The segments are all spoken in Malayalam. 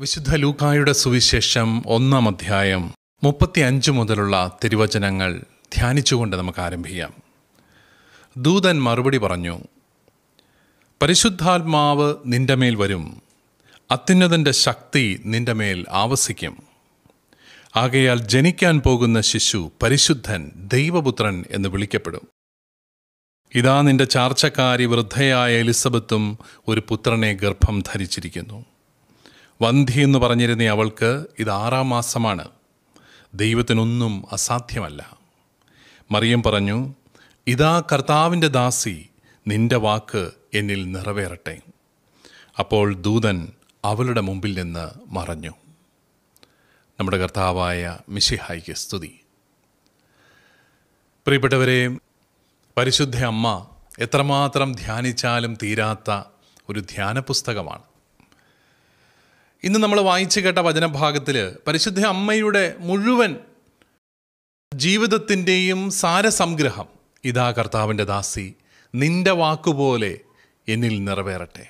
വിശുദ്ധ ലൂക്കായുടെ സുവിശേഷം ഒന്നാം അധ്യായം മുപ്പത്തി അഞ്ച് മുതലുള്ള തിരുവചനങ്ങൾ ധ്യാനിച്ചുകൊണ്ട് നമുക്ക് ആരംഭിക്കാം ദൂതൻ മറുപടി പറഞ്ഞു പരിശുദ്ധാത്മാവ് നിന്റെ മേൽ വരും അത്യുന്നതൻ്റെ ശക്തി നിന്റെ മേൽ ആവസിക്കും ആകയാൽ ജനിക്കാൻ പോകുന്ന ശിശു പരിശുദ്ധൻ ദൈവപുത്രൻ എന്ന് വിളിക്കപ്പെടും ഇതാ നിന്റെ ചാർച്ചക്കാരി വൃദ്ധയായ എലിസബത്തും ഒരു പുത്രനെ ഗർഭം ധരിച്ചിരിക്കുന്നു വന്ധി എന്ന് പറഞ്ഞിരുന്ന അവൾക്ക് ഇത് ആറാം മാസമാണ് ദൈവത്തിനൊന്നും അസാധ്യമല്ല മറിയം പറഞ്ഞു ഇതാ കർത്താവിൻ്റെ ദാസി നിന്റെ വാക്ക് എന്നിൽ നിറവേറട്ടെ അപ്പോൾ ദൂതൻ അവളുടെ മുമ്പിൽ നിന്ന് മറഞ്ഞു നമ്മുടെ കർത്താവായ മിഷിഹായിക്ക് സ്തുതി പ്രിയപ്പെട്ടവരെ പരിശുദ്ധ അമ്മ എത്രമാത്രം ധ്യാനിച്ചാലും തീരാത്ത ഒരു ധ്യാന പുസ്തകമാണ് ഇന്ന് നമ്മൾ വായിച്ചു കേട്ട വചനഭാഗത്തിൽ പരിശുദ്ധ അമ്മയുടെ മുഴുവൻ ജീവിതത്തിൻ്റെയും സാരസംഗ്രഹം ഇതാ കർത്താവിൻ്റെ ദാസി നിന്റെ വാക്കുപോലെ എന്നിൽ നിറവേറട്ടെ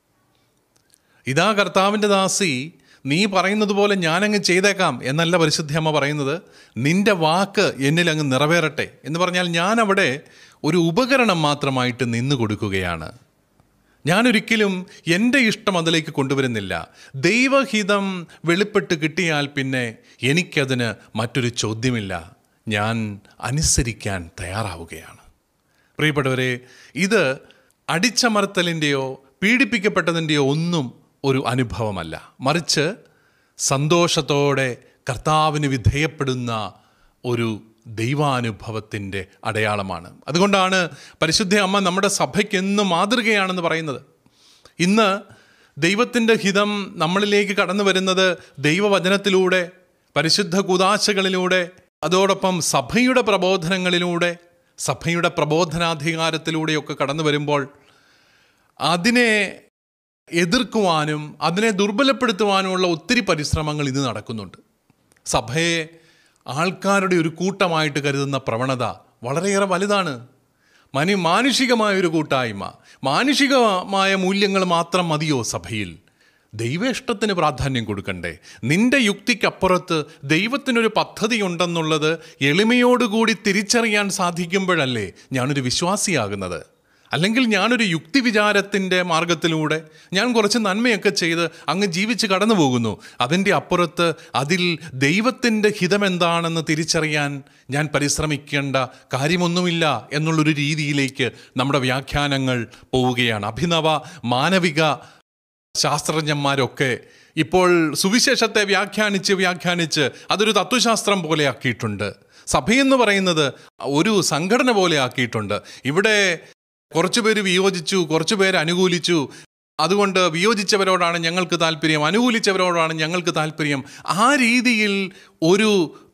ഇതാ കർത്താവിൻ്റെ ദാസി നീ പറയുന്നത് പോലെ ഞാനങ്ങ് ചെയ്തേക്കാം എന്നല്ല പരിശുദ്ധ അമ്മ പറയുന്നത് നിന്റെ വാക്ക് എന്നിൽ അങ്ങ് നിറവേറട്ടെ എന്ന് പറഞ്ഞാൽ ഞാൻ അവിടെ ഒരു ഉപകരണം മാത്രമായിട്ട് നിന്നു കൊടുക്കുകയാണ് ഞാനൊരിക്കലും എൻ്റെ ഇഷ്ടം അതിലേക്ക് കൊണ്ടുവരുന്നില്ല ദൈവഹിതം വെളിപ്പെട്ട് കിട്ടിയാൽ പിന്നെ എനിക്കതിന് മറ്റൊരു ചോദ്യമില്ല ഞാൻ അനുസരിക്കാൻ തയ്യാറാവുകയാണ് പ്രിയപ്പെട്ടവരെ ഇത് അടിച്ചമർത്തലിൻ്റെയോ പീഡിപ്പിക്കപ്പെട്ടതിൻ്റെയോ ഒന്നും ഒരു അനുഭവമല്ല മറിച്ച് സന്തോഷത്തോടെ കർത്താവിന് വിധേയപ്പെടുന്ന ഒരു ദൈവാനുഭവത്തിൻ്റെ അടയാളമാണ് അതുകൊണ്ടാണ് പരിശുദ്ധ അമ്മ നമ്മുടെ സഭയ്ക്ക് എന്നും മാതൃകയാണെന്ന് പറയുന്നത് ഇന്ന് ദൈവത്തിൻ്റെ ഹിതം നമ്മളിലേക്ക് കടന്നു വരുന്നത് ദൈവവചനത്തിലൂടെ പരിശുദ്ധ കുതാശകളിലൂടെ അതോടൊപ്പം സഭയുടെ പ്രബോധനങ്ങളിലൂടെ സഭയുടെ പ്രബോധനാധികാരത്തിലൂടെയൊക്കെ കടന്നു വരുമ്പോൾ അതിനെ എതിർക്കുവാനും അതിനെ ദുർബലപ്പെടുത്തുവാനുമുള്ള ഒത്തിരി പരിശ്രമങ്ങൾ ഇന്ന് നടക്കുന്നുണ്ട് സഭയെ ആൾക്കാരുടെ ഒരു കൂട്ടമായിട്ട് കരുതുന്ന പ്രവണത വളരെയേറെ വലുതാണ് മനി മാനുഷികമായ ഒരു കൂട്ടായ്മ മാനുഷികമായ മൂല്യങ്ങൾ മാത്രം മതിയോ സഭയിൽ ദൈവേഷ്ടത്തിന് പ്രാധാന്യം കൊടുക്കണ്ടേ നിന്റെ യുക്തിക്കപ്പുറത്ത് ദൈവത്തിനൊരു പദ്ധതി ഉണ്ടെന്നുള്ളത് എളിമയോടുകൂടി തിരിച്ചറിയാൻ സാധിക്കുമ്പോഴല്ലേ ഞാനൊരു വിശ്വാസിയാകുന്നത് അല്ലെങ്കിൽ ഞാനൊരു യുക്തി വിചാരത്തിൻ്റെ മാർഗത്തിലൂടെ ഞാൻ കുറച്ച് നന്മയൊക്കെ ചെയ്ത് അങ്ങ് ജീവിച്ച് കടന്നു പോകുന്നു അതിൻ്റെ അപ്പുറത്ത് അതിൽ ദൈവത്തിൻ്റെ ഹിതമെന്താണെന്ന് തിരിച്ചറിയാൻ ഞാൻ പരിശ്രമിക്കേണ്ട കാര്യമൊന്നുമില്ല എന്നുള്ളൊരു രീതിയിലേക്ക് നമ്മുടെ വ്യാഖ്യാനങ്ങൾ പോവുകയാണ് അഭിനവ മാനവിക ശാസ്ത്രജ്ഞന്മാരൊക്കെ ഇപ്പോൾ സുവിശേഷത്തെ വ്യാഖ്യാനിച്ച് വ്യാഖ്യാനിച്ച് അതൊരു തത്വശാസ്ത്രം പോലെ ആക്കിയിട്ടുണ്ട് സഭയെന്ന് പറയുന്നത് ഒരു സംഘടന പോലെ ആക്കിയിട്ടുണ്ട് ഇവിടെ കുറച്ചു പേര് വിയോജിച്ചു കുറച്ചു പേര് അനുകൂലിച്ചു അതുകൊണ്ട് വിയോജിച്ചവരോടാണ് ഞങ്ങൾക്ക് താല്പര്യം അനുകൂലിച്ചവരോടാണ് ഞങ്ങൾക്ക് താല്പര്യം ആ രീതിയിൽ ഒരു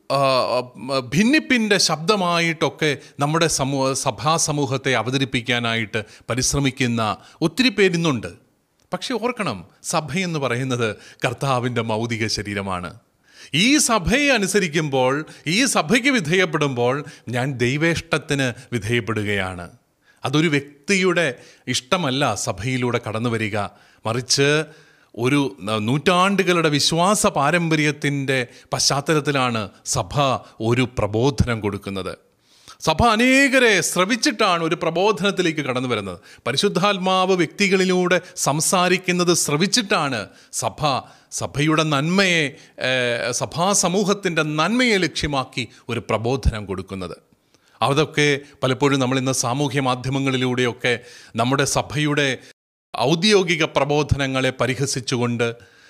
ഭിന്നിപ്പിൻ്റെ ശബ്ദമായിട്ടൊക്കെ നമ്മുടെ സമൂഹ സഭാ സമൂഹത്തെ അവതരിപ്പിക്കാനായിട്ട് പരിശ്രമിക്കുന്ന ഒത്തിരി പേരിന്നുണ്ട് പക്ഷെ ഓർക്കണം സഭയെന്ന് പറയുന്നത് കർത്താവിൻ്റെ മൗതിക ശരീരമാണ് ഈ സഭയെ അനുസരിക്കുമ്പോൾ ഈ സഭയ്ക്ക് വിധേയപ്പെടുമ്പോൾ ഞാൻ ദൈവേഷ്ടത്തിന് വിധേയപ്പെടുകയാണ് അതൊരു വ്യക്തിയുടെ ഇഷ്ടമല്ല സഭയിലൂടെ കടന്നു വരിക മറിച്ച് ഒരു നൂറ്റാണ്ടുകളുടെ വിശ്വാസ പാരമ്പര്യത്തിൻ്റെ പശ്ചാത്തലത്തിലാണ് സഭ ഒരു പ്രബോധനം കൊടുക്കുന്നത് സഭ അനേകരെ ശ്രവിച്ചിട്ടാണ് ഒരു പ്രബോധനത്തിലേക്ക് കടന്നു വരുന്നത് പരിശുദ്ധാത്മാവ് വ്യക്തികളിലൂടെ സംസാരിക്കുന്നത് ശ്രവിച്ചിട്ടാണ് സഭ സഭയുടെ നന്മയെ സഭാ സമൂഹത്തിൻ്റെ നന്മയെ ലക്ഷ്യമാക്കി ഒരു പ്രബോധനം കൊടുക്കുന്നത് അതൊക്കെ പലപ്പോഴും നമ്മൾ ഇന്ന് സാമൂഹ്യ മാധ്യമങ്ങളിലൂടെയൊക്കെ നമ്മുടെ സഭയുടെ ഔദ്യോഗിക പ്രബോധനങ്ങളെ പരിഹസിച്ചുകൊണ്ട്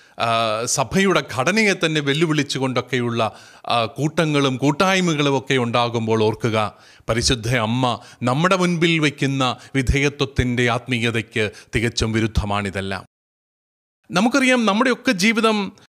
സഭയുടെ ഘടനയെ തന്നെ വെല്ലുവിളിച്ചുകൊണ്ടൊക്കെയുള്ള കൂട്ടങ്ങളും കൂട്ടായ്മകളും ഒക്കെ ഉണ്ടാകുമ്പോൾ ഓർക്കുക പരിശുദ്ധ അമ്മ നമ്മുടെ മുൻപിൽ വയ്ക്കുന്ന വിധേയത്വത്തിൻ്റെ ആത്മീയതയ്ക്ക് തികച്ചും വിരുദ്ധമാണിതെല്ലാം നമുക്കറിയാം നമ്മുടെയൊക്കെ ജീവിതം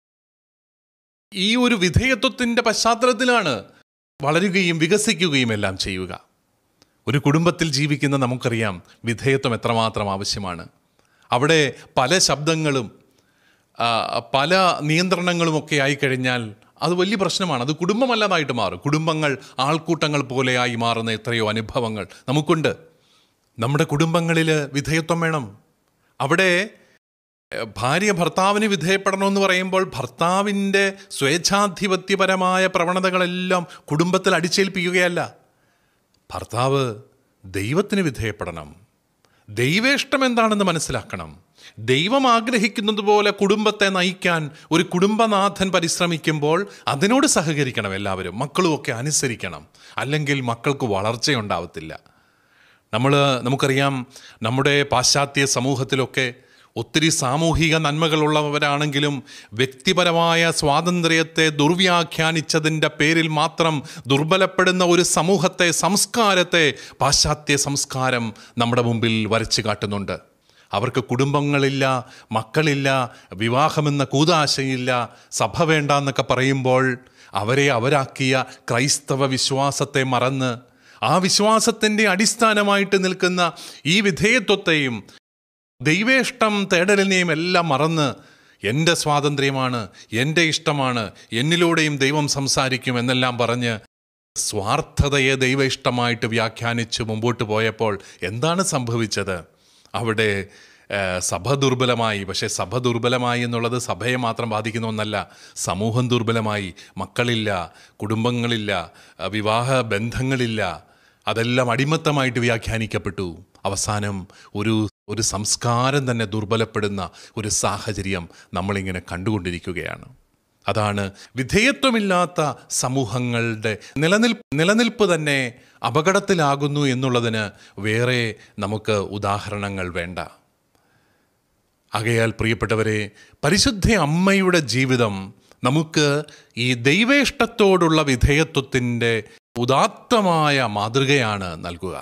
ഈ ഒരു വിധേയത്വത്തിൻ്റെ പശ്ചാത്തലത്തിലാണ് വളരുകയും വികസിക്കുകയും എല്ലാം ചെയ്യുക ഒരു കുടുംബത്തിൽ ജീവിക്കുന്ന നമുക്കറിയാം വിധേയത്വം എത്രമാത്രം ആവശ്യമാണ് അവിടെ പല ശബ്ദങ്ങളും പല നിയന്ത്രണങ്ങളുമൊക്കെ ആയിക്കഴിഞ്ഞാൽ അത് വലിയ പ്രശ്നമാണ് അത് കുടുംബമല്ലാതായിട്ട് മാറും കുടുംബങ്ങൾ ആൾക്കൂട്ടങ്ങൾ പോലെയായി മാറുന്ന എത്രയോ അനുഭവങ്ങൾ നമുക്കുണ്ട് നമ്മുടെ കുടുംബങ്ങളിൽ വിധേയത്വം വേണം അവിടെ ഏഹ്, ഭാര്യ ഭർത്താവിന് വിധേയപ്പെടണമെന്ന് പറയുമ്പോൾ ഭർത്താവിൻ്റെ സ്വേച്ഛാധിപത്യപരമായ പ്രവണതകളെല്ലാം കുടുംബത്തിൽ അടിച്ചേൽപ്പിക്കുകയല്ല ഭർത്താവ് ദൈവത്തിന് വിധേയപ്പെടണം ദൈവേഷ്ടം എന്താണെന്ന് മനസ്സിലാക്കണം ദൈവം ആഗ്രഹിക്കുന്നത് പോലെ കുടുംബത്തെ നയിക്കാൻ ഒരു കുടുംബനാഥൻ പരിശ്രമിക്കുമ്പോൾ അതിനോട് സഹകരിക്കണം എല്ലാവരും മക്കളുമൊക്കെ അനുസരിക്കണം അല്ലെങ്കിൽ മക്കൾക്ക് വളർച്ചയുണ്ടാവത്തില്ല നമ്മൾ നമുക്കറിയാം നമ്മുടെ പാശ്ചാത്യ സമൂഹത്തിലൊക്കെ ഒത്തിരി സാമൂഹിക നന്മകളുള്ളവരാണെങ്കിലും വ്യക്തിപരമായ സ്വാതന്ത്ര്യത്തെ ദുർവ്യാഖ്യാനിച്ചതിൻ്റെ പേരിൽ മാത്രം ദുർബലപ്പെടുന്ന ഒരു സമൂഹത്തെ സംസ്കാരത്തെ പാശ്ചാത്യ സംസ്കാരം നമ്മുടെ മുമ്പിൽ വരച്ചു കാട്ടുന്നുണ്ട് അവർക്ക് കുടുംബങ്ങളില്ല മക്കളില്ല വിവാഹമെന്ന കൂതാശയില്ല സഭ വേണ്ട എന്നൊക്കെ പറയുമ്പോൾ അവരെ അവരാക്കിയ ക്രൈസ്തവ വിശ്വാസത്തെ മറന്ന് ആ വിശ്വാസത്തിൻ്റെ അടിസ്ഥാനമായിട്ട് നിൽക്കുന്ന ഈ വിധേയത്വത്തെയും ദൈവേഷ്ടം തേടലിനെയും എല്ലാം മറന്ന് എൻ്റെ സ്വാതന്ത്ര്യമാണ് എൻ്റെ ഇഷ്ടമാണ് എന്നിലൂടെയും ദൈവം സംസാരിക്കും എന്നെല്ലാം പറഞ്ഞ് സ്വാർത്ഥതയെ ദൈവ ഇഷ്ടമായിട്ട് വ്യാഖ്യാനിച്ച് മുമ്പോട്ട് പോയപ്പോൾ എന്താണ് സംഭവിച്ചത് അവിടെ ഏഹ്, സഭ ദുർബലമായി പക്ഷേ സഭ ദുർബലമായി എന്നുള്ളത് സഭയെ മാത്രം ബാധിക്കുന്ന ഒന്നല്ല സമൂഹം ദുർബലമായി മക്കളില്ല കുടുംബങ്ങളില്ല അഹ് വിവാഹ ബന്ധങ്ങളില്ല അതെല്ലാം അടിമത്തമായിട്ട് വ്യാഖ്യാനിക്കപ്പെട്ടു അവസാനം ഒരു ഒരു സംസ്കാരം തന്നെ ദുർബലപ്പെടുന്ന ഒരു സാഹചര്യം നമ്മളിങ്ങനെ കണ്ടുകൊണ്ടിരിക്കുകയാണ് അതാണ് വിധേയത്വമില്ലാത്ത സമൂഹങ്ങളുടെ നിലനിൽപ്പ് നിലനിൽപ്പ് തന്നെ അപകടത്തിലാകുന്നു എന്നുള്ളതിന് വേറെ നമുക്ക് ഉദാഹരണങ്ങൾ വേണ്ട ആകയാൽ പ്രിയപ്പെട്ടവരെ പരിശുദ്ധ അമ്മയുടെ ജീവിതം നമുക്ക് ഈ ദൈവേഷ്ടത്തോടുള്ള വിധേയത്വത്തിൻ്റെ ഉദാത്തമായ മാതൃകയാണ് നൽകുക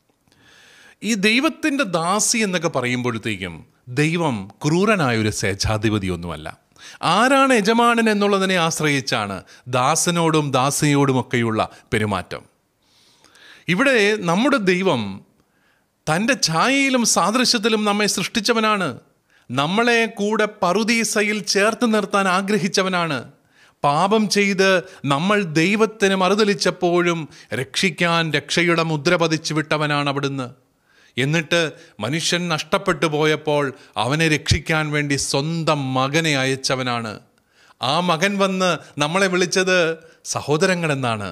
ഈ ദൈവത്തിൻ്റെ ദാസി എന്നൊക്കെ പറയുമ്പോഴത്തേക്കും ദൈവം ക്രൂരനായ ഒരു സ്വേച്ഛാധിപതിയൊന്നുമല്ല ആരാണ് യജമാനൻ എന്നുള്ളതിനെ ആശ്രയിച്ചാണ് ദാസനോടും ദാസിയോടുമൊക്കെയുള്ള പെരുമാറ്റം ഇവിടെ നമ്മുടെ ദൈവം തൻ്റെ ഛായയിലും സാദൃശ്യത്തിലും നമ്മെ സൃഷ്ടിച്ചവനാണ് നമ്മളെ കൂടെ പറുദീസയിൽ ചേർത്ത് നിർത്താൻ ആഗ്രഹിച്ചവനാണ് പാപം ചെയ്ത് നമ്മൾ ദൈവത്തിന് മറുതലിച്ചപ്പോഴും രക്ഷിക്കാൻ രക്ഷയുടെ മുദ്ര പതിച്ചു വിട്ടവനാണ് അവിടുന്ന് എന്നിട്ട് മനുഷ്യൻ നഷ്ടപ്പെട്ടു പോയപ്പോൾ അവനെ രക്ഷിക്കാൻ വേണ്ടി സ്വന്തം മകനെ അയച്ചവനാണ് ആ മകൻ വന്ന് നമ്മളെ വിളിച്ചത് സഹോദരങ്ങളെന്നാണ്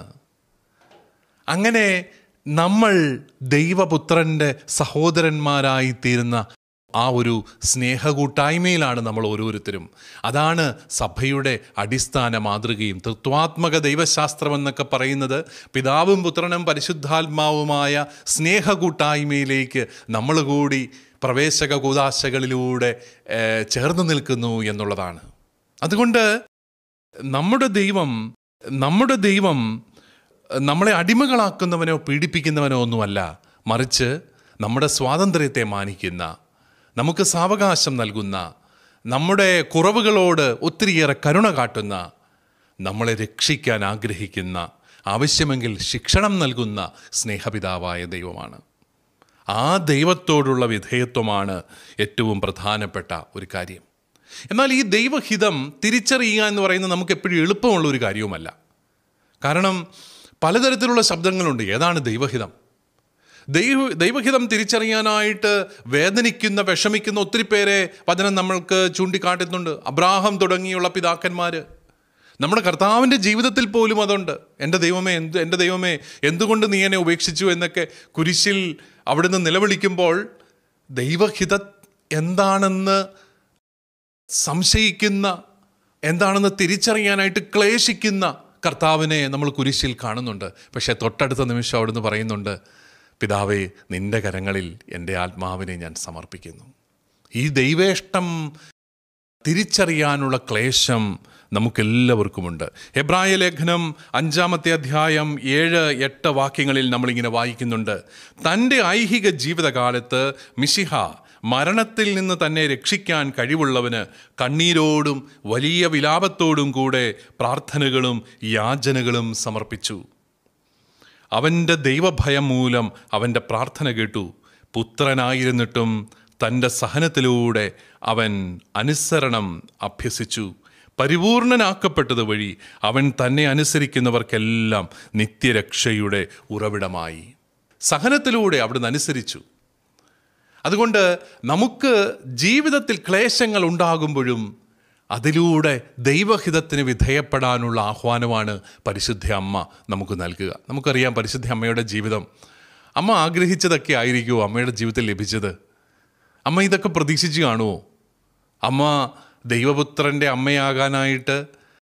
അങ്ങനെ നമ്മൾ ദൈവപുത്രൻ്റെ സഹോദരന്മാരായി തീരുന്ന ആ ഒരു സ്നേഹകൂട്ടായ്മയിലാണ് നമ്മൾ ഓരോരുത്തരും അതാണ് സഭയുടെ അടിസ്ഥാന മാതൃകയും തത്വാത്മക ദൈവശാസ്ത്രം എന്നൊക്കെ പറയുന്നത് പിതാവും പുത്രനും പരിശുദ്ധാത്മാവുമായ സ്നേഹകൂട്ടായ്മയിലേക്ക് നമ്മൾ കൂടി പ്രവേശക കൂതാശകളിലൂടെ ഏഹ്, ചേർന്ന് നിൽക്കുന്നു എന്നുള്ളതാണ് അതുകൊണ്ട് നമ്മുടെ ദൈവം നമ്മുടെ ദൈവം നമ്മളെ അടിമകളാക്കുന്നവനോ പീഡിപ്പിക്കുന്നവനോ ഒന്നുമല്ല മറിച്ച് നമ്മുടെ സ്വാതന്ത്ര്യത്തെ മാനിക്കുന്ന നമുക്ക് സാവകാശം നൽകുന്ന നമ്മുടെ കുറവുകളോട് ഒത്തിരിയേറെ കരുണ കാട്ടുന്ന നമ്മളെ രക്ഷിക്കാൻ ആഗ്രഹിക്കുന്ന ആവശ്യമെങ്കിൽ ശിക്ഷണം നൽകുന്ന സ്നേഹപിതാവായ ദൈവമാണ് ആ ദൈവത്തോടുള്ള വിധേയത്വമാണ് ഏറ്റവും പ്രധാനപ്പെട്ട ഒരു കാര്യം എന്നാൽ ഈ ദൈവഹിതം തിരിച്ചറിയുക എന്ന് പറയുന്നത് നമുക്ക് എപ്പോഴും എളുപ്പമുള്ള ഒരു കാര്യവുമല്ല കാരണം പലതരത്തിലുള്ള ശബ്ദങ്ങളുണ്ട് ഏതാണ് ദൈവഹിതം ദൈവ ദൈവഹിതം തിരിച്ചറിയാനായിട്ട് വേദനിക്കുന്ന വിഷമിക്കുന്ന ഒത്തിരി പേരെ വചനം നമ്മൾക്ക് ചൂണ്ടിക്കാട്ടുന്നുണ്ട് അബ്രാഹം തുടങ്ങിയുള്ള പിതാക്കന്മാർ നമ്മുടെ കർത്താവിൻ്റെ ജീവിതത്തിൽ പോലും അതുണ്ട് എൻ്റെ ദൈവമേ എന്ത് എൻ്റെ ദൈവമേ എന്തുകൊണ്ട് നീ എന്നെ ഉപേക്ഷിച്ചു എന്നൊക്കെ കുരിശിൽ അവിടുന്ന് നിലവിളിക്കുമ്പോൾ ദൈവഹിത എന്താണെന്ന് സംശയിക്കുന്ന എന്താണെന്ന് തിരിച്ചറിയാനായിട്ട് ക്ലേശിക്കുന്ന കർത്താവിനെ നമ്മൾ കുരിശിൽ കാണുന്നുണ്ട് പക്ഷേ തൊട്ടടുത്ത നിമിഷം അവിടുന്ന് പറയുന്നുണ്ട് പിതാവേ നിന്റെ കരങ്ങളിൽ എൻ്റെ ആത്മാവിനെ ഞാൻ സമർപ്പിക്കുന്നു ഈ ദൈവേഷ്ടം തിരിച്ചറിയാനുള്ള ക്ലേശം നമുക്കെല്ലാവർക്കുമുണ്ട് എബ്രായ ലേഖനം അഞ്ചാമത്തെ അധ്യായം ഏഴ് എട്ട് വാക്യങ്ങളിൽ നമ്മളിങ്ങനെ വായിക്കുന്നുണ്ട് തൻ്റെ ഐഹിക ജീവിതകാലത്ത് മിശിഹ മരണത്തിൽ നിന്ന് തന്നെ രക്ഷിക്കാൻ കഴിവുള്ളവന് കണ്ണീരോടും വലിയ വിലാപത്തോടും കൂടെ പ്രാർത്ഥനകളും യാചനകളും സമർപ്പിച്ചു അവൻ്റെ ദൈവഭയം മൂലം അവൻ്റെ പ്രാർത്ഥന കേട്ടു പുത്രനായിരുന്നിട്ടും തൻ്റെ സഹനത്തിലൂടെ അവൻ അനുസരണം അഭ്യസിച്ചു പരിപൂർണനാക്കപ്പെട്ടത് വഴി അവൻ തന്നെ അനുസരിക്കുന്നവർക്കെല്ലാം നിത്യരക്ഷയുടെ ഉറവിടമായി സഹനത്തിലൂടെ അവിടുന്ന് അനുസരിച്ചു അതുകൊണ്ട് നമുക്ക് ജീവിതത്തിൽ ക്ലേശങ്ങൾ ഉണ്ടാകുമ്പോഴും അതിലൂടെ ദൈവഹിതത്തിന് വിധേയപ്പെടാനുള്ള ആഹ്വാനമാണ് പരിശുദ്ധ അമ്മ നമുക്ക് നൽകുക നമുക്കറിയാം പരിശുദ്ധ അമ്മയുടെ ജീവിതം അമ്മ ആഗ്രഹിച്ചതൊക്കെ ആയിരിക്കുമോ അമ്മയുടെ ജീവിതത്തിൽ ലഭിച്ചത് അമ്മ ഇതൊക്കെ പ്രതീക്ഷിച്ച് കാണുമോ അമ്മ ദൈവപുത്രൻ്റെ അമ്മയാകാനായിട്ട്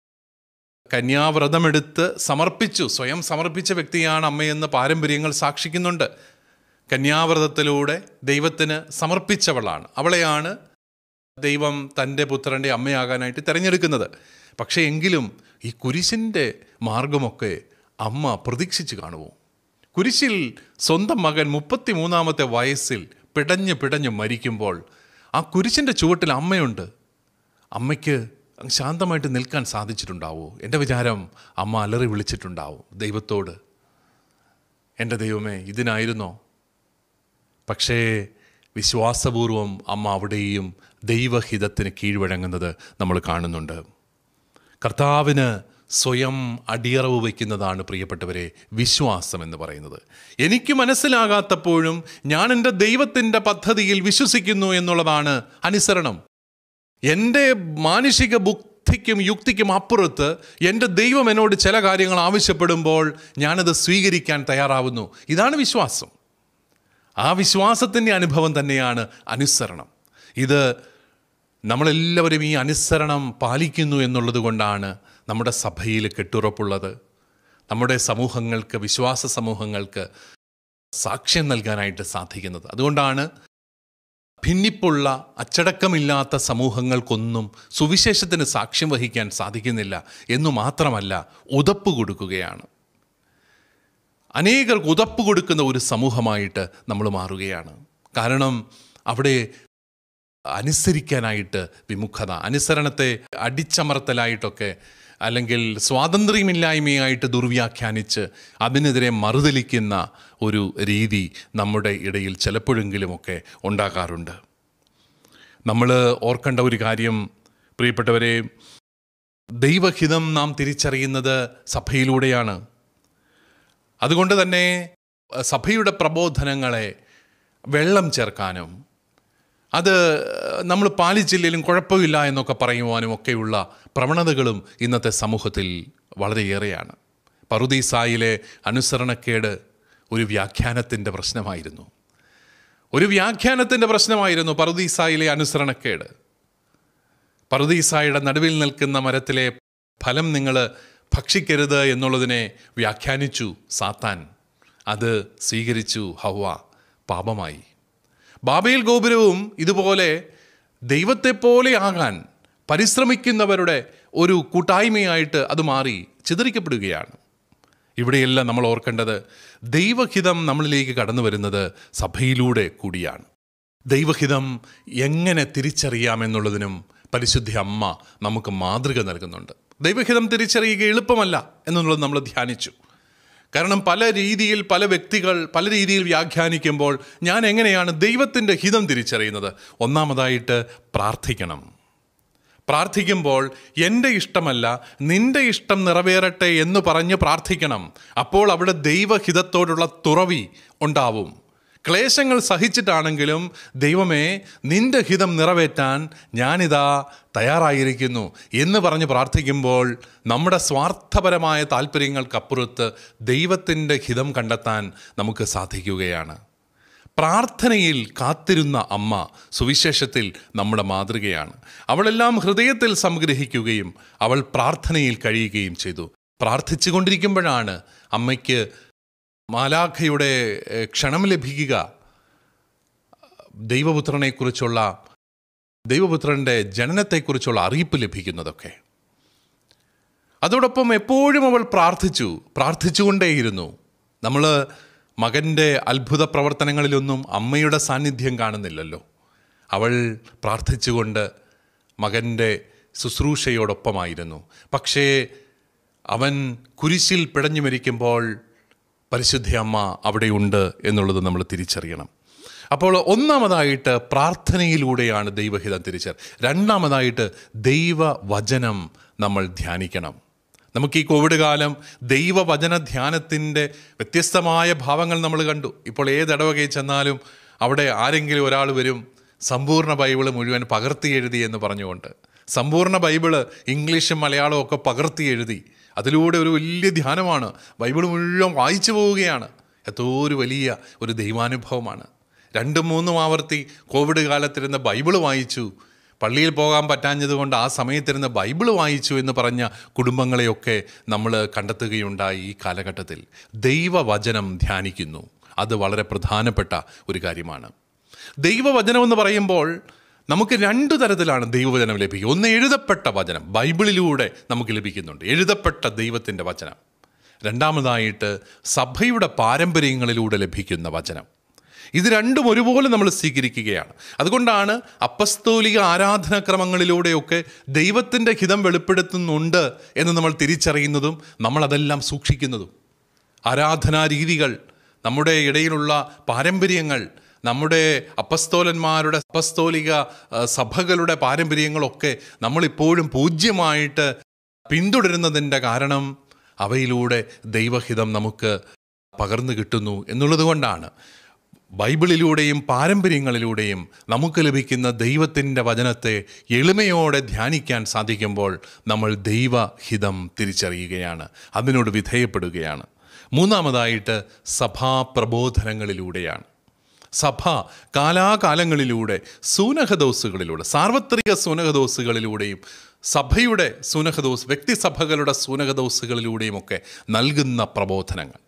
കന്യാവ്രതമെടുത്ത് സമർപ്പിച്ചു സ്വയം സമർപ്പിച്ച വ്യക്തിയാണ് അമ്മയെന്ന് പാരമ്പര്യങ്ങൾ സാക്ഷിക്കുന്നുണ്ട് കന്യാവ്രതത്തിലൂടെ ദൈവത്തിന് സമർപ്പിച്ചവളാണ് അവളെയാണ് ദൈവം തൻ്റെ പുത്രൻ്റെ അമ്മയാകാനായിട്ട് തിരഞ്ഞെടുക്കുന്നത് പക്ഷേ എങ്കിലും ഈ കുരിശിൻ്റെ മാർഗമൊക്കെ അമ്മ പ്രതീക്ഷിച്ച് കാണുമോ കുരിശിൽ സ്വന്തം മകൻ മുപ്പത്തി മൂന്നാമത്തെ വയസ്സിൽ പിടഞ്ഞ് പിടഞ്ഞ് മരിക്കുമ്പോൾ ആ കുരിശിൻ്റെ ചുവട്ടിൽ അമ്മയുണ്ട് അമ്മയ്ക്ക് ശാന്തമായിട്ട് നിൽക്കാൻ സാധിച്ചിട്ടുണ്ടാവോ എൻ്റെ വിചാരം അമ്മ അലറി വിളിച്ചിട്ടുണ്ടാവും ദൈവത്തോട് എൻ്റെ ദൈവമേ ഇതിനായിരുന്നോ പക്ഷേ വിശ്വാസപൂർവം അമ്മ അവിടെയും ദൈവഹിതത്തിന് കീഴ്വഴങ്ങുന്നത് നമ്മൾ കാണുന്നുണ്ട് കർത്താവിന് സ്വയം അടിയറവ് വയ്ക്കുന്നതാണ് പ്രിയപ്പെട്ടവരെ വിശ്വാസം എന്ന് പറയുന്നത് എനിക്ക് മനസ്സിലാകാത്തപ്പോഴും ഞാൻ എൻ്റെ ദൈവത്തിൻ്റെ പദ്ധതിയിൽ വിശ്വസിക്കുന്നു എന്നുള്ളതാണ് അനുസരണം എൻ്റെ മാനുഷിക ബുദ്ധിക്കും യുക്തിക്കും അപ്പുറത്ത് എൻ്റെ ദൈവം എന്നോട് ചില കാര്യങ്ങൾ ആവശ്യപ്പെടുമ്പോൾ ഞാനത് സ്വീകരിക്കാൻ തയ്യാറാവുന്നു ഇതാണ് വിശ്വാസം ആ വിശ്വാസത്തിൻ്റെ അനുഭവം തന്നെയാണ് അനുസരണം ഇത് നമ്മളെല്ലാവരും ഈ അനുസരണം പാലിക്കുന്നു എന്നുള്ളത് കൊണ്ടാണ് നമ്മുടെ സഭയിൽ കെട്ടുറപ്പുള്ളത് നമ്മുടെ സമൂഹങ്ങൾക്ക് വിശ്വാസ സമൂഹങ്ങൾക്ക് സാക്ഷ്യം നൽകാനായിട്ട് സാധിക്കുന്നത് അതുകൊണ്ടാണ് ഭിന്നിപ്പുള്ള അച്ചടക്കമില്ലാത്ത സമൂഹങ്ങൾക്കൊന്നും സുവിശേഷത്തിന് സാക്ഷ്യം വഹിക്കാൻ സാധിക്കുന്നില്ല എന്നു മാത്രമല്ല ഉതപ്പ് കൊടുക്കുകയാണ് അനേകർക്ക് ഉതപ്പ് കൊടുക്കുന്ന ഒരു സമൂഹമായിട്ട് നമ്മൾ മാറുകയാണ് കാരണം അവിടെ അനുസരിക്കാനായിട്ട് വിമുഖത അനുസരണത്തെ അടിച്ചമർത്തലായിട്ടൊക്കെ അല്ലെങ്കിൽ സ്വാതന്ത്ര്യമില്ലായ്മയായിട്ട് ദുർവ്യാഖ്യാനിച്ച് അതിനെതിരെ മറുതലിക്കുന്ന ഒരു രീതി നമ്മുടെ ഇടയിൽ ചിലപ്പോഴെങ്കിലുമൊക്കെ ഉണ്ടാകാറുണ്ട് നമ്മൾ ഓർക്കേണ്ട ഒരു കാര്യം പ്രിയപ്പെട്ടവരെ ദൈവഹിതം നാം തിരിച്ചറിയുന്നത് സഭയിലൂടെയാണ് അതുകൊണ്ട് തന്നെ സഭയുടെ പ്രബോധനങ്ങളെ വെള്ളം ചേർക്കാനും അത് നമ്മൾ പാലിച്ചില്ലെങ്കിലും കുഴപ്പമില്ല എന്നൊക്കെ പറയുവാനും ഒക്കെയുള്ള പ്രവണതകളും ഇന്നത്തെ സമൂഹത്തിൽ വളരെയേറെയാണ് പറുദീസായിലെ അനുസരണക്കേട് ഒരു വ്യാഖ്യാനത്തിൻ്റെ പ്രശ്നമായിരുന്നു ഒരു വ്യാഖ്യാനത്തിൻ്റെ പ്രശ്നമായിരുന്നു പറുദീസായിലെ അനുസരണക്കേട് പറുദീസായുടെ നടുവിൽ നിൽക്കുന്ന മരത്തിലെ ഫലം നിങ്ങൾ ഭക്ഷിക്കരുത് എന്നുള്ളതിനെ വ്യാഖ്യാനിച്ചു സാത്താൻ അത് സ്വീകരിച്ചു ഹവ്വ പാപമായി ബാബേൽ ഗോപുരവും ഇതുപോലെ ദൈവത്തെപ്പോലെ ആകാൻ പരിശ്രമിക്കുന്നവരുടെ ഒരു കൂട്ടായ്മയായിട്ട് അത് മാറി ചിതറിക്കപ്പെടുകയാണ് ഇവിടെയെല്ലാം നമ്മൾ ഓർക്കേണ്ടത് ദൈവഹിതം നമ്മളിലേക്ക് കടന്നു വരുന്നത് സഭയിലൂടെ കൂടിയാണ് ദൈവഹിതം എങ്ങനെ തിരിച്ചറിയാമെന്നുള്ളതിനും പരിശുദ്ധ അമ്മ നമുക്ക് മാതൃക നൽകുന്നുണ്ട് ദൈവഹിതം തിരിച്ചറിയുക എളുപ്പമല്ല എന്നുള്ളത് നമ്മൾ ധ്യാനിച്ചു കാരണം പല രീതിയിൽ പല വ്യക്തികൾ പല രീതിയിൽ വ്യാഖ്യാനിക്കുമ്പോൾ ഞാൻ എങ്ങനെയാണ് ദൈവത്തിൻ്റെ ഹിതം തിരിച്ചറിയുന്നത് ഒന്നാമതായിട്ട് പ്രാർത്ഥിക്കണം പ്രാർത്ഥിക്കുമ്പോൾ എൻ്റെ ഇഷ്ടമല്ല നിന്റെ ഇഷ്ടം നിറവേറട്ടെ എന്ന് പറഞ്ഞ് പ്രാർത്ഥിക്കണം അപ്പോൾ അവിടെ ദൈവഹിതത്തോടുള്ള തുറവി ഉണ്ടാവും ക്ലേശങ്ങൾ സഹിച്ചിട്ടാണെങ്കിലും ദൈവമേ നിന്റെ ഹിതം നിറവേറ്റാൻ ഞാനിതാ തയ്യാറായിരിക്കുന്നു എന്ന് പറഞ്ഞ് പ്രാർത്ഥിക്കുമ്പോൾ നമ്മുടെ സ്വാർത്ഥപരമായ താല്പര്യങ്ങൾക്കപ്പുറത്ത് ദൈവത്തിൻ്റെ ഹിതം കണ്ടെത്താൻ നമുക്ക് സാധിക്കുകയാണ് പ്രാർത്ഥനയിൽ കാത്തിരുന്ന അമ്മ സുവിശേഷത്തിൽ നമ്മുടെ മാതൃകയാണ് അവളെല്ലാം ഹൃദയത്തിൽ സംഗ്രഹിക്കുകയും അവൾ പ്രാർത്ഥനയിൽ കഴിയുകയും ചെയ്തു പ്രാർത്ഥിച്ചു കൊണ്ടിരിക്കുമ്പോഴാണ് അമ്മയ്ക്ക് മാലാഖയുടെ ഏഹ്, ക്ഷണം ലഭിക്കുക ദൈവപുത്രനെക്കുറിച്ചുള്ള ദൈവപുത്രൻ്റെ ജനനത്തെക്കുറിച്ചുള്ള അറിയിപ്പ് ലഭിക്കുന്നതൊക്കെ അതോടൊപ്പം എപ്പോഴും അവൾ പ്രാർത്ഥിച്ചു പ്രാർത്ഥിച്ചുകൊണ്ടേയിരുന്നു നമ്മൾ മകൻ്റെ അത്ഭുത പ്രവർത്തനങ്ങളിലൊന്നും അമ്മയുടെ സാന്നിധ്യം കാണുന്നില്ലല്ലോ അവൾ പ്രാർത്ഥിച്ചുകൊണ്ട് മകൻ്റെ ശുശ്രൂഷയോടൊപ്പമായിരുന്നു പക്ഷേ അവൻ കുരിശിൽ പിടഞ്ഞു മരിക്കുമ്പോൾ പരിശുദ്ധ അമ്മ അവിടെയുണ്ട് എന്നുള്ളത് നമ്മൾ തിരിച്ചറിയണം അപ്പോൾ ഒന്നാമതായിട്ട് പ്രാർത്ഥനയിലൂടെയാണ് ദൈവഹിതം തിരിച്ചറി രണ്ടാമതായിട്ട് ദൈവവചനം നമ്മൾ ധ്യാനിക്കണം നമുക്ക് ഈ കോവിഡ് കാലം ദൈവവചന ധ്യാനത്തിൻ്റെ വ്യത്യസ്തമായ ഭാവങ്ങൾ നമ്മൾ കണ്ടു ഇപ്പോൾ ഏത് ഇടവകയിൽ ചെന്നാലും അവിടെ ആരെങ്കിലും ഒരാൾ വരും സമ്പൂർണ്ണ ബൈബിള് മുഴുവൻ പകർത്തി എഴുതി എന്ന് പറഞ്ഞുകൊണ്ട് സമ്പൂർണ്ണ ബൈബിള് ഇംഗ്ലീഷും മലയാളവും ഒക്കെ പകർത്തി എഴുതി അതിലൂടെ ഒരു വലിയ ധ്യാനമാണ് ബൈബിൾ മുഴുവൻ വായിച്ചു പോവുകയാണ് എന്തോ ഒരു വലിയ ഒരു ദൈവാനുഭവമാണ് രണ്ടും മൂന്നും ആവർത്തി കോവിഡ് കാലത്തിരുന്ന് ബൈബിള് വായിച്ചു പള്ളിയിൽ പോകാൻ പറ്റാഞ്ഞത് കൊണ്ട് ആ സമയത്തിരുന്ന് ബൈബിള് വായിച്ചു എന്ന് പറഞ്ഞ കുടുംബങ്ങളെയൊക്കെ നമ്മൾ കണ്ടെത്തുകയുണ്ടായി ഈ കാലഘട്ടത്തിൽ ദൈവവചനം ധ്യാനിക്കുന്നു അത് വളരെ പ്രധാനപ്പെട്ട ഒരു കാര്യമാണ് ദൈവവചനം എന്ന് പറയുമ്പോൾ നമുക്ക് രണ്ടു തരത്തിലാണ് ദൈവവചനം ലഭിക്കുക ഒന്ന് എഴുതപ്പെട്ട വചനം ബൈബിളിലൂടെ നമുക്ക് ലഭിക്കുന്നുണ്ട് എഴുതപ്പെട്ട ദൈവത്തിൻ്റെ വചനം രണ്ടാമതായിട്ട് സഭയുടെ പാരമ്പര്യങ്ങളിലൂടെ ലഭിക്കുന്ന വചനം ഇത് രണ്ടും ഒരുപോലെ നമ്മൾ സ്വീകരിക്കുകയാണ് അതുകൊണ്ടാണ് അപ്പസ്തോലിക ആരാധനാക്രമങ്ങളിലൂടെയൊക്കെ ദൈവത്തിൻ്റെ ഹിതം വെളിപ്പെടുത്തുന്നുണ്ട് എന്ന് നമ്മൾ തിരിച്ചറിയുന്നതും നമ്മളതെല്ലാം സൂക്ഷിക്കുന്നതും ആരാധനാ രീതികൾ നമ്മുടെ ഇടയിലുള്ള പാരമ്പര്യങ്ങൾ നമ്മുടെ അപ്പസ്തോലന്മാരുടെ അപ്പസ്തോലിക ആ, സഭകളുടെ പാരമ്പര്യങ്ങളൊക്കെ നമ്മളിപ്പോഴും പൂജ്യമായിട്ട് പിന്തുടരുന്നതിൻ്റെ കാരണം അവയിലൂടെ ദൈവഹിതം നമുക്ക് പകർന്നു കിട്ടുന്നു എന്നുള്ളത് കൊണ്ടാണ് ബൈബിളിലൂടെയും പാരമ്പര്യങ്ങളിലൂടെയും നമുക്ക് ലഭിക്കുന്ന ദൈവത്തിൻ്റെ വചനത്തെ എളിമയോടെ ധ്യാനിക്കാൻ സാധിക്കുമ്പോൾ നമ്മൾ ദൈവഹിതം തിരിച്ചറിയുകയാണ് അതിനോട് വിധേയപ്പെടുകയാണ് മൂന്നാമതായിട്ട് സഭാപ്രബോധനങ്ങളിലൂടെയാണ് സഭ കാലാകാലങ്ങളിലൂടെ സൂനഹദോസുകളിലൂടെ സാർവത്രിക സൂനഹദോസുകളിലൂടെയും സഭയുടെ സൂനഹദോസ് വ്യക്തിസഭകളുടെ സൂനഹദോസുകളിലൂടെയും ഒക്കെ നൽകുന്ന പ്രബോധനങ്ങൾ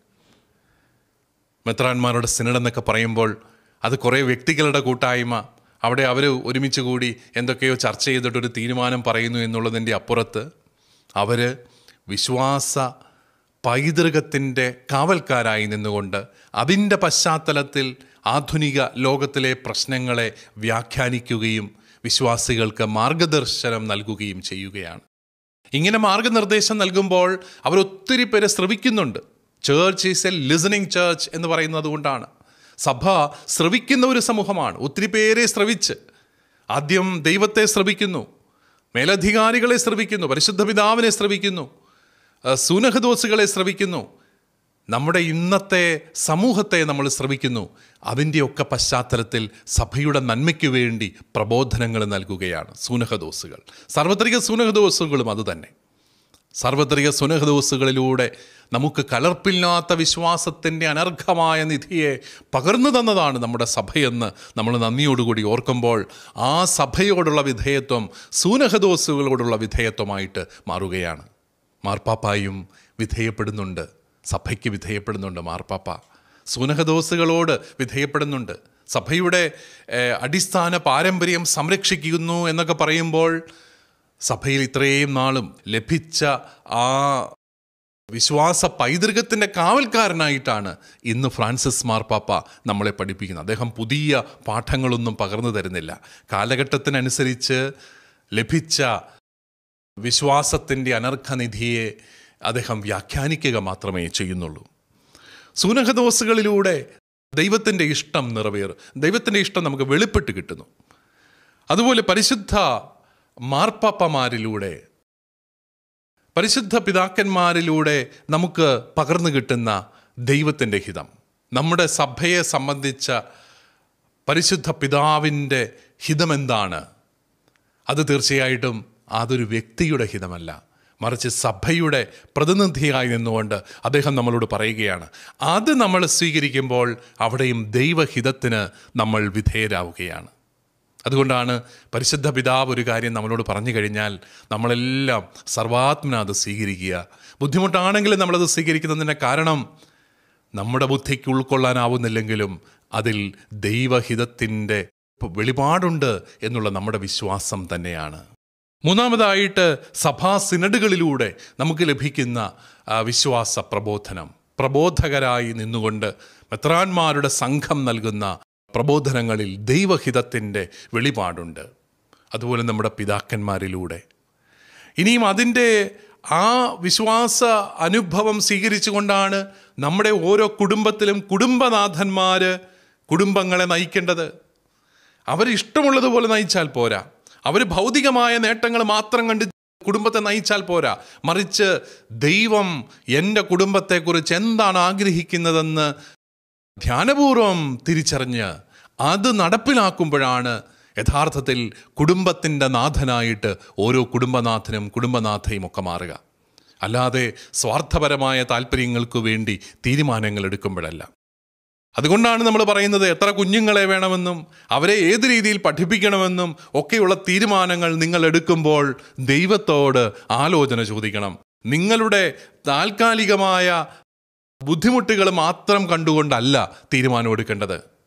മെത്രാന്മാരുടെ സിനഡ് എന്നൊക്കെ പറയുമ്പോൾ അത് കുറേ വ്യക്തികളുടെ കൂട്ടായ്മ അവിടെ അവർ ഒരുമിച്ച് കൂടി എന്തൊക്കെയോ ചർച്ച ചെയ്തിട്ടൊരു തീരുമാനം പറയുന്നു എന്നുള്ളതിൻ്റെ അപ്പുറത്ത് അവർ വിശ്വാസ പൈതൃകത്തിൻ്റെ കാവൽക്കാരായി നിന്നുകൊണ്ട് അതിൻ്റെ പശ്ചാത്തലത്തിൽ ആധുനിക ലോകത്തിലെ പ്രശ്നങ്ങളെ വ്യാഖ്യാനിക്കുകയും വിശ്വാസികൾക്ക് മാർഗദർശനം നൽകുകയും ചെയ്യുകയാണ് ഇങ്ങനെ മാർഗനിർദ്ദേശം നൽകുമ്പോൾ അവർ ഒത്തിരി പേരെ ശ്രവിക്കുന്നുണ്ട് church is a listening church എന്ന് പറയുന്നത് കൊണ്ടാണ് സഭ ശ്രവിക്കുന്ന ഒരു സമൂഹമാണ് ഒത്തിരി പേരെ ശ്രവിച്ച് ആദ്യം ദൈവത്തെ ശ്രവിക്കുന്നു മേലധികാരികളെ ശ്രവിക്കുന്നു പരിശുദ്ധ പിതാവിനെ ശ്രവിക്കുന്നു ആ, സൂനഹദോസുകളെ ശ്രവിക്കുന്നു നമ്മുടെ ഇന്നത്തെ സമൂഹത്തെ നമ്മൾ ശ്രവിക്കുന്നു അതിൻ്റെയൊക്കെ പശ്ചാത്തലത്തിൽ സഭയുടെ നന്മയ്ക്ക് വേണ്ടി പ്രബോധനങ്ങൾ നൽകുകയാണ് സൂനഹദോസുകൾ സാർവത്രിക സൂനഹദോസുകളും അതുതന്നെ സാർവത്രിക സുനഹദോസുകളിലൂടെ നമുക്ക് കലർപ്പില്ലാത്ത വിശ്വാസത്തിൻ്റെ അനർഘമായ നിധിയെ പകർന്നു തന്നതാണ് നമ്മുടെ സഭയെന്ന് നമ്മൾ നന്ദിയോടുകൂടി ഓർക്കുമ്പോൾ ആ സഭയോടുള്ള വിധേയത്വം സൂനഹദോസുകളോടുള്ള വിധേയത്വമായിട്ട് മാറുകയാണ് മാർപ്പാപ്പായും വിധേയപ്പെടുന്നുണ്ട് സഭയ്ക്ക് വിധേയപ്പെടുന്നുണ്ട് മാർപ്പാപ്പ സൂനഹദോസുകളോട് വിധേയപ്പെടുന്നുണ്ട് സഭയുടെ ഏഹ്, അടിസ്ഥാന പാരമ്പര്യം സംരക്ഷിക്കുന്നു എന്നൊക്കെ പറയുമ്പോൾ സഭയിൽ ഇത്രയും നാളും ലഭിച്ച ആ വിശ്വാസ പൈതൃകത്തിൻ്റെ കാവൽക്കാരനായിട്ടാണ് ഇന്ന് ഫ്രാൻസിസ് മാർപ്പാപ്പ നമ്മളെ പഠിപ്പിക്കുന്നത് അദ്ദേഹം പുതിയ പാഠങ്ങളൊന്നും പകർന്നു തരുന്നില്ല കാലഘട്ടത്തിനനുസരിച്ച് ലഭിച്ച വിശ്വാസത്തിൻ്റെ അനർഘനിധിയെ അദ്ദേഹം വ്യാഖ്യാനിക്കുക മാത്രമേ ചെയ്യുന്നുള്ളൂ സൂനഹദോസുകളിലൂടെ ദൈവത്തിൻ്റെ ഇഷ്ടം നിറവേറും ദൈവത്തിൻ്റെ ഇഷ്ടം നമുക്ക് വെളിപ്പെട്ട് കിട്ടുന്നു അതുപോലെ പരിശുദ്ധ മാർപ്പാപ്പമാരിലൂടെ പരിശുദ്ധ പിതാക്കന്മാരിലൂടെ നമുക്ക് പകർന്നു കിട്ടുന്ന ദൈവത്തിൻ്റെ ഹിതം നമ്മുടെ സഭയെ സംബന്ധിച്ച പരിശുദ്ധ പിതാവിൻ്റെ ഹിതമെന്താണ് അത് തീർച്ചയായിട്ടും അതൊരു വ്യക്തിയുടെ ഹിതമല്ല മറിച്ച് സഭയുടെ പ്രതിനിധിയായി നിന്നുകൊണ്ട് അദ്ദേഹം നമ്മളോട് പറയുകയാണ് അത് നമ്മൾ സ്വീകരിക്കുമ്പോൾ അവിടെയും ദൈവഹിതത്തിന് നമ്മൾ വിധേയരാവുകയാണ് അതുകൊണ്ടാണ് പരിശുദ്ധ പിതാവ് ഒരു കാര്യം നമ്മളോട് പറഞ്ഞു കഴിഞ്ഞാൽ നമ്മളെല്ലാം സർവാത്മന അത് സ്വീകരിക്കുക ബുദ്ധിമുട്ടാണെങ്കിലും നമ്മളത് സ്വീകരിക്കുന്നതിൻ്റെ കാരണം നമ്മുടെ ബുദ്ധിക്ക് ഉൾക്കൊള്ളാനാവുന്നില്ലെങ്കിലും അതിൽ ദൈവഹിതത്തിൻ്റെ വെളിപാടുണ്ട് എന്നുള്ള നമ്മുടെ വിശ്വാസം തന്നെയാണ് മൂന്നാമതായിട്ട് സഭാ സിനഡുകളിലൂടെ നമുക്ക് ലഭിക്കുന്ന ആ, വിശ്വാസ പ്രബോധനം പ്രബോധകരായി നിന്നുകൊണ്ട് മെത്രാന്മാരുടെ സംഘം നൽകുന്ന പ്രബോധനങ്ങളിൽ ദൈവഹിതത്തിൻ്റെ വെളിപാടുണ്ട് അതുപോലെ നമ്മുടെ പിതാക്കന്മാരിലൂടെ ഇനിയും അതിൻ്റെ ആ വിശ്വാസ അനുഭവം സ്വീകരിച്ചുകൊണ്ടാണ് നമ്മുടെ ഓരോ കുടുംബത്തിലും കുടുംബനാഥന്മാർ കുടുംബങ്ങളെ നയിക്കേണ്ടത് അവർ ഇഷ്ടമുള്ളതുപോലെ നയിച്ചാൽ പോരാ അവർ ഭൗതികമായ നേട്ടങ്ങൾ മാത്രം കണ്ട് കുടുംബത്തെ നയിച്ചാൽ പോരാ മറിച്ച് ദൈവം എൻ്റെ കുടുംബത്തെക്കുറിച്ച് എന്താണ് ആഗ്രഹിക്കുന്നതെന്ന് ധ്യാനപൂർവം തിരിച്ചറിഞ്ഞ് അത് നടപ്പിലാക്കുമ്പോഴാണ് യഥാർത്ഥത്തിൽ കുടുംബത്തിൻ്റെ നാഥനായിട്ട് ഓരോ കുടുംബനാഥനും കുടുംബനാഥയും ഒക്കെ മാറുക അല്ലാതെ സ്വാർത്ഥപരമായ താല്പര്യങ്ങൾക്ക് വേണ്ടി തീരുമാനങ്ങൾ എടുക്കുമ്പോഴല്ല അതുകൊണ്ടാണ് നമ്മൾ പറയുന്നത് എത്ര കുഞ്ഞുങ്ങളെ വേണമെന്നും അവരെ ഏത് രീതിയിൽ പഠിപ്പിക്കണമെന്നും ഒക്കെയുള്ള തീരുമാനങ്ങൾ നിങ്ങൾ എടുക്കുമ്പോൾ ദൈവത്തോട് ആലോചന ചോദിക്കണം നിങ്ങളുടെ താൽക്കാലികമായ ബുദ്ധിമുട്ടുകൾ മാത്രം കണ്ടുകൊണ്ടല്ല തീരുമാനം എടുക്കേണ്ടത്